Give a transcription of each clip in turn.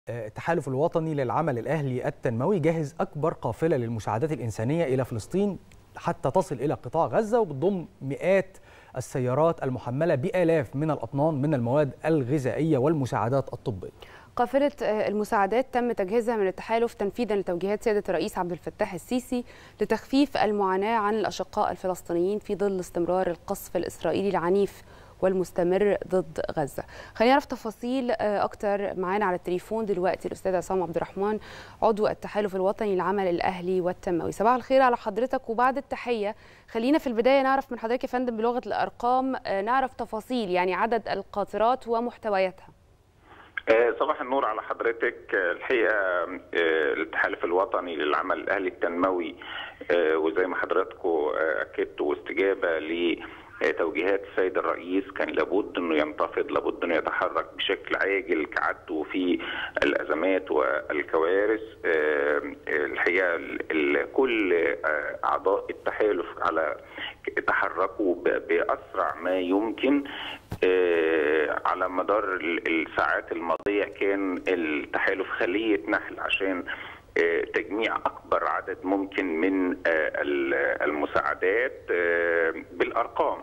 التحالف الوطني للعمل الأهلي التنموي جهز أكبر قافلة للمساعدات الإنسانية إلى فلسطين حتى تصل إلى قطاع غزة وبتضم مئات السيارات المحملة بآلاف من الأطنان من المواد الغذائية والمساعدات الطبية قافلة المساعدات تم تجهيزها من التحالف تنفيذا لتوجيهات سيادة الرئيس عبد الفتاح السيسي لتخفيف المعاناة عن الأشقاء الفلسطينيين في ظل استمرار القصف الإسرائيلي العنيف والمستمر ضد غزة خلينا نعرف تفاصيل أكتر معانا على التليفون دلوقتي الأستاذ عصام عبد الرحمن عضو التحالف الوطني للعمل الأهلي والتنموي صباح الخير على حضرتك وبعد التحية خلينا في البداية نعرف من حضرتك يا فندم بلغة الأرقام نعرف تفاصيل يعني عدد القاطرات ومحتوياتها صباح النور على حضرتك الحقيقه التحالف الوطني للعمل الاهلي التنموي وزي ما حضراتكم اكدتوا استجابه لتوجيهات السيد الرئيس كان لابد انه ينتفض لابد انه يتحرك بشكل عاجل كعادته في الازمات والكوارث الحقيقه كل اعضاء التحالف على تحركوا باسرع ما يمكن على مدار الساعات الماضيه كان التحالف خليه نحل عشان تجميع اكبر عدد ممكن من المساعدات بالارقام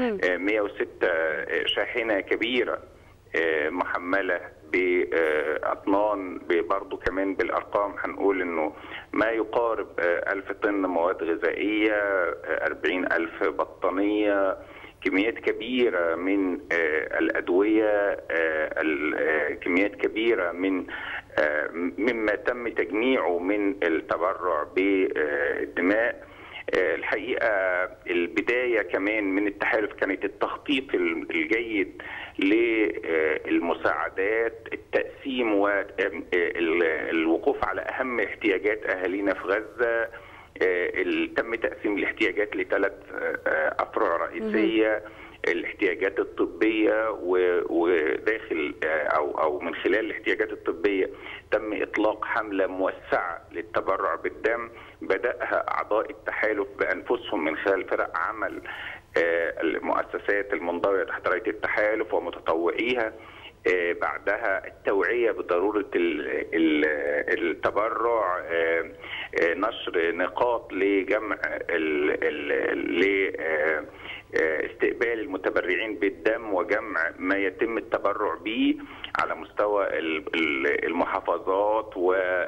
106 شاحنه كبيره محمله باطنان برضه كمان بالارقام هنقول انه ما يقارب ألف طن مواد غذائيه 40 ألف بطانيه كميات كبيرة من الأدوية كميات كبيرة من مما تم تجميعه من التبرع بالدماء الحقيقة البداية كمان من التحالف كانت التخطيط الجيد للمساعدات التقسيم والوقوف على أهم احتياجات أهالينا في غزة تم تقسيم الاحتياجات لثلاث افرع رئيسيه الاحتياجات الطبيه وداخل او او من خلال الاحتياجات الطبيه تم اطلاق حمله موسعه للتبرع بالدم بداها اعضاء التحالف بانفسهم من خلال فرق عمل المؤسسات المنضويه تحت رايه التحالف ومتطوعيها بعدها التوعية بضرورة التبرع نشر نقاط لجمع لاستقبال المتبرعين بالدم وجمع ما يتم التبرع به على مستوى المحافظات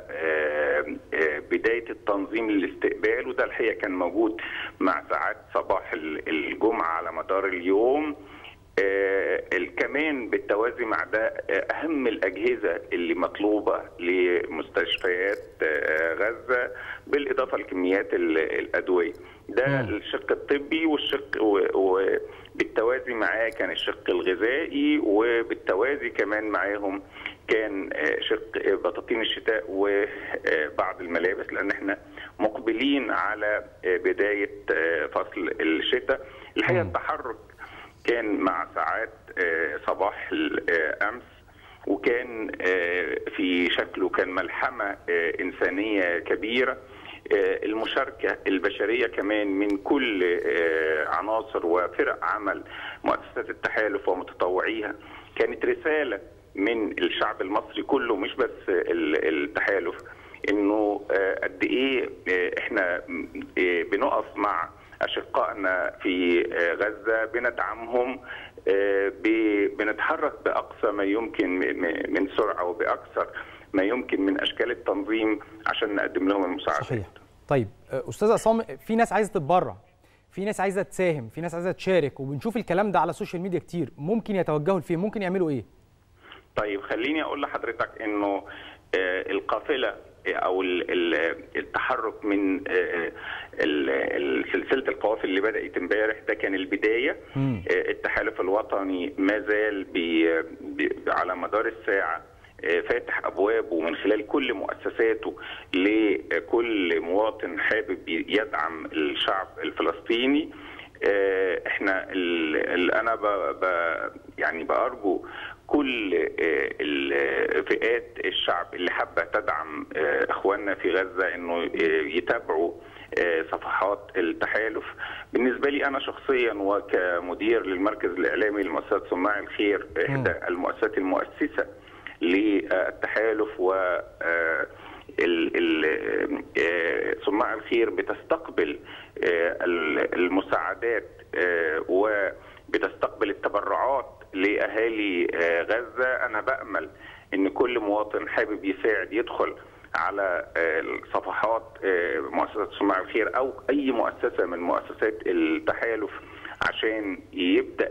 وبداية التنظيم للاستقبال وده الحقيقة كان موجود مع ساعات صباح الجمعة على مدار اليوم آه كمان بالتوازي مع ده آه اهم الاجهزه اللي مطلوبه لمستشفيات آه غزه بالاضافه لكميات الادويه ده م. الشق الطبي والشق وبالتوازي معاه كان الشق الغذائي وبالتوازي كمان معاهم كان شق بطاطين الشتاء وبعض الملابس لان احنا مقبلين على بدايه فصل الشتاء الحقيقه التحرك كان مع ساعات صباح الامس وكان في شكله كان ملحمه انسانيه كبيره المشاركه البشريه كمان من كل عناصر وفرق عمل مؤسسات التحالف ومتطوعيها كانت رساله من الشعب المصري كله مش بس التحالف انه قد ايه احنا بنقف مع اشقائنا في غزه بندعمهم بنتحرك باقصى ما يمكن من سرعه وباكثر ما يمكن من اشكال التنظيم عشان نقدم لهم المساعدات. صحيح. طيب استاذ عصام في ناس عايزه تتبرع في ناس عايزه تساهم في ناس عايزه تشارك وبنشوف الكلام ده على السوشيال ميديا كتير ممكن يتوجهوا لفين ممكن يعملوا ايه طيب خليني اقول لحضرتك انه القافله او التحرك من سلسله القوافل اللي بدات امبارح ده كان البدايه التحالف الوطني ما زال بي على مدار الساعه فاتح ابوابه من خلال كل مؤسساته لكل مواطن حابب يدعم الشعب الفلسطيني احنا انا ب ب يعني بارجو كل فئات الشعب اللي حابه تدعم اخواننا في غزه انه يتابعوا صفحات التحالف بالنسبه لي انا شخصيا وكمدير للمركز الاعلامي لمؤسسه صناع الخير احدى المؤسسات المؤسسه للتحالف و صناع الخير بتستقبل المساعدات وبتستقبل التبرعات لاهالي غزه انا بامل ان كل مواطن حابب يساعد يدخل على صفحات مؤسسه صناع الخير او اي مؤسسه من مؤسسات التحالف عشان يبدا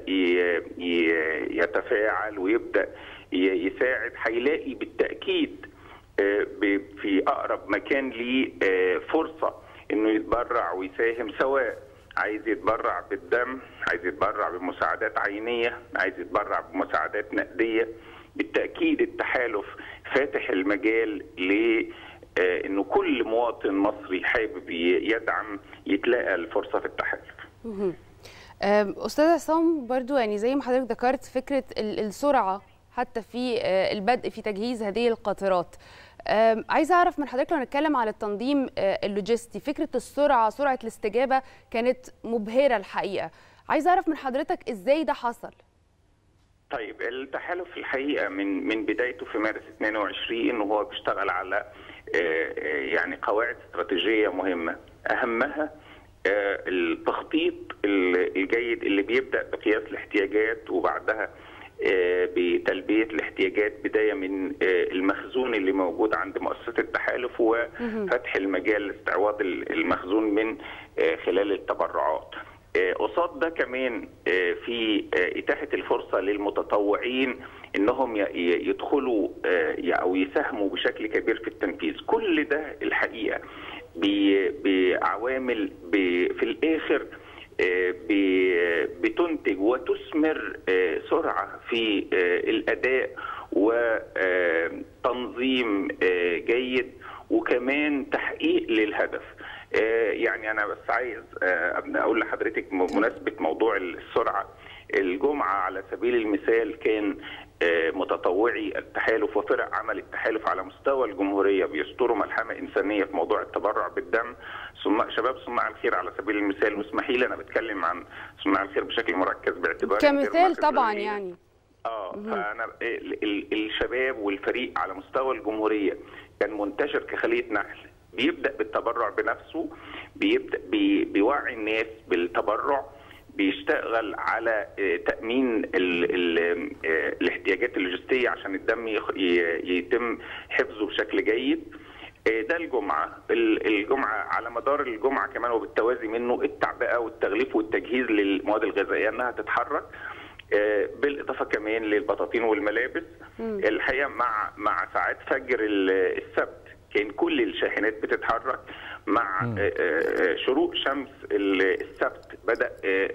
يتفاعل ويبدا يساعد هيلاقي بالتاكيد في اقرب مكان ليه فرصه انه يتبرع ويساهم سواء عايز يتبرع بالدم عايز يتبرع بمساعدات عينيه عايز يتبرع بمساعدات نقديه بالتاكيد التحالف فاتح المجال ل انه كل مواطن مصري حابب يدعم يتلاقى الفرصه في التحالف. استاذ عصام برضو يعني زي ما حضرتك ذكرت فكره السرعه حتى في البدء في تجهيز هذه القاطرات عايزه اعرف من حضرتك لو نتكلم على التنظيم اللوجستي فكره السرعه سرعه الاستجابه كانت مبهره الحقيقه عايزه اعرف من حضرتك ازاي ده حصل طيب التحالف في الحقيقه من من بدايته في مارس 22 وهو بيشتغل على يعني قواعد استراتيجيه مهمه اهمها التخطيط الجيد اللي بيبدا بقياس الاحتياجات وبعدها بتلبيه الاحتياجات بدايه من المخزون اللي موجود عند مؤسسه التحالف وفتح المجال لاستعواض المخزون من خلال التبرعات. قصاد ده كمان في اتاحه الفرصه للمتطوعين انهم يدخلوا او يساهموا بشكل كبير في التنفيذ، كل ده الحقيقه بعوامل في الاخر بتنتج وتثمر سرعه في الاداء وتنظيم جيد وكمان تحقيق للهدف. يعني انا بس عايز اقول لحضرتك بمناسبه موضوع السرعه الجمعه على سبيل المثال كان متطوعي التحالف وفرق عمل التحالف على مستوى الجمهوريه بيستروا ملحمه انسانيه في موضوع التبرع بالدم شباب صناع الخير على سبيل المثال واسمحي لي انا بتكلم عن صناع الخير بشكل مركز باعتبار كمثال طبعا يعني اه فانا الشباب والفريق على مستوى الجمهوريه كان منتشر كخليه نحل بيبدا بالتبرع بنفسه بيبدا بي بيوعي الناس بالتبرع بيشتغل على تامين ال ال الاحتياجات اللوجستيه عشان الدم يتم حفظه بشكل جيد ده الجمعه الجمعه على مدار الجمعه كمان وبالتوازي منه التعبئه والتغليف والتجهيز للمواد الغذائيه انها تتحرك بالاضافه كمان للبطاطين والملابس الحقيقه مع مع ساعات فجر السبت كان كل الشاحنات بتتحرك مع شروق شمس السبت بدا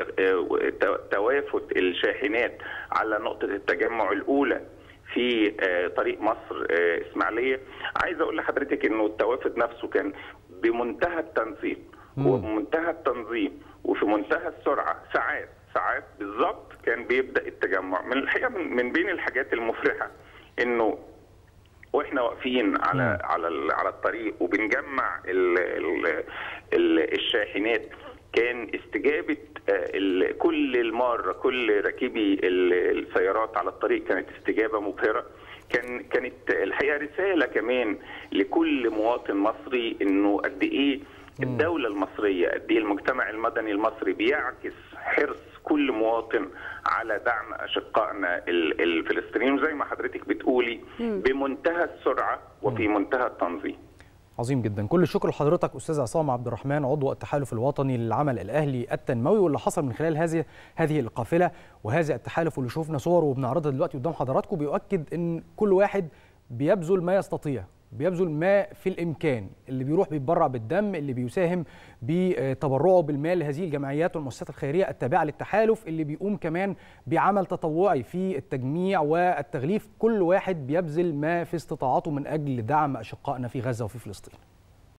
توافد الشاحنات على نقطه التجمع الاولى في طريق مصر اسماعيليه عايز اقول لحضرتك انه التوافد نفسه كان بمنتهى التنظيم وبمنتهى التنظيم وفي منتهى السرعه ساعات ساعات بالظبط كان بيبدا التجمع من الحقيقه من بين الحاجات المفرحه انه واحنا واقفين على على على الطريق وبنجمع ال ال ال الشاحنات كان استجابه كل الماره كل راكبي السيارات على الطريق كانت استجابه مبهره كان كانت الحقيقه رساله كمان لكل مواطن مصري انه قد ايه الدوله المصريه قد ايه المجتمع المدني المصري بيعكس حرص كل مواطن على دعم اشقائنا الفلسطينيين زي ما حضرتك بتقولي بمنتهى السرعه وفي منتهى التنظيم. عظيم جدا كل الشكر لحضرتك استاذ عصام عبد الرحمن عضو التحالف الوطني للعمل الاهلي التنموي واللي حصل من خلال هذه هذه القافله وهذا التحالف واللي شفنا صوره وبنعرضها دلوقتي قدام حضراتكم بيؤكد ان كل واحد بيبذل ما يستطيع بيبذل ما في الامكان اللي بيروح بيتبرع بالدم اللي بيساهم بتبرعه بالمال لهذه الجمعيات والمؤسسات الخيريه التابعه للتحالف اللي بيقوم كمان بعمل تطوعي في التجميع والتغليف كل واحد بيبذل ما في استطاعته من اجل دعم اشقائنا في غزه وفي فلسطين